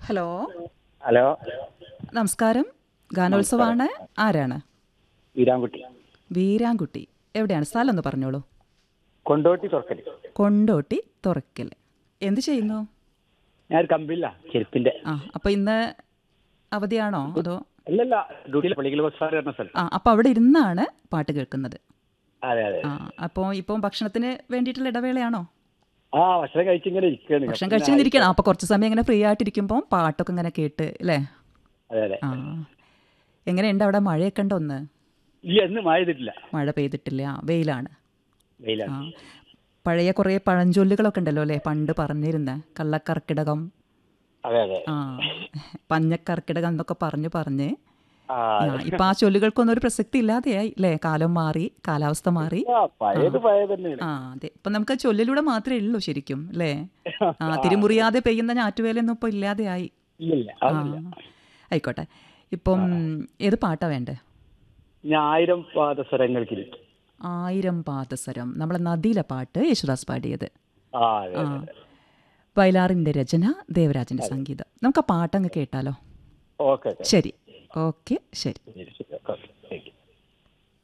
hello hello നമസ്കാരം ഗാനോത്സവമാണ് ആരാണ് വീരാൻകുട്ടി വീരാൻകുട്ടി എവിടെയാണ് സ്ഥലം ഒന്ന് പറഞ്ഞോളൂ കൊണ്ടോട്ടി തുറക്കല് കൊണ്ടോട്ടി തുറക്കൽ എന്ത് ചെയ്യുന്നു ഞാൻ ഒരു കമ്പില്ല ചെരുപ്പിന്റെ ആ അപ്പോൾ ഇന്ന് അവധിയാണോ അതോ അല്ലല്ല ഡ്യൂട്ടിയിലെ പള്ളിക്കൽ ബസ്സാർ പറഞ്ഞ സ്ഥലം ആ അപ്പോൾ അവിടെ ഇരുന്നാണ് പാട്ട് കേൾക്കുന്നത് അതെ അതെ ആ അപ്പോൾ ഇപ്പോൾ ഭക്ഷണത്തിന് വേണ്ടിയിട്ടുള്ള ഇടവേളയാണോ ആ ഭക്ഷണം കഴിച്ചിങ്ങനെ ഇരിക്കുകയാണ് ഭക്ഷണം കഴിച്ചിങ്ങനെ ഇരിക്കണം അപ്പോൾ കുറച്ച് സമയം ഇങ്ങനെ ഫ്രീ ആയിട്ടിരിക്കുമ്പോൾ പാട്ടൊക്കെ ഇങ്ങനെ കേട്ട് അല്ലേ അതെ അതെ ആ എങ്ങനെയുണ്ട് അവിടെ മഴയൊക്കെ ഉണ്ടോ ഒന്ന് ഈ എന്ന് മഴ ചെയ്തിട്ടില്ല മഴ പെയ്തിട്ടില്ല ആ വെയിലാണ് ആ വെയിലാണ് പഴയ കുറേ പഴഞ്ചൊല്ലുകളൊക്കെ ഉണ്ടല്ലോ അല്ലേ പണ്ട് പറഞ്ഞിരുന്ന കള്ളക്കർക്കിടകം അതെ അതെ ആ പഞ്ഞക്കർക്കിടകം എന്നൊക്കെ പറഞ്ഞ് പറഞ്ഞ് ആ ആ, ഇപ്പൊ ആ ചൊല്ലുകൾക്കൊന്നും ഒരു പ്രസക്തി ഇല്ലാതെയായി അല്ലേ കാലം മാറി കാലാവസ്ഥ മാറി ആ, പഴയത് പഴയത് തന്നെയാണ് ആ അതെ ഇപ്പൊ നമുക്ക് ആ ചൊല്ലിലൂടെ മാത്രമേ ഉള്ളൂ ശരിക്കും അല്ലേ ആ തിരിമുറിയാതെ പെയ്യുന്ന ഞാറ്റുവേലൊന്നും ഇപ്പൊ ഇല്ലാതെയായി ഇല്ലില്ല ആ അതില്ല ആയിക്കോട്ടെ ഇപ്പം ഏത് പാട്ടാ വേണ്ടേ ഞാൻ ആയിരം പാദസരങ്ങൾക്ക് ആയിരം പാദസരം നമ്മളെ നദിയിലെ പാട്ട് യേശുദാസ് പാടിയത് ആ അതെ ആ അതെ വയലാറിന്റെ രചന ദേവരാജന്റെ സംഗീതം നമുക്ക് ആ പാട്ടങ്ങ് കേട്ടാലോ ഓക്കെ ഓക്കെ ശരി ഓക്കെ ശരി ശരി ശരി ഓക്കെ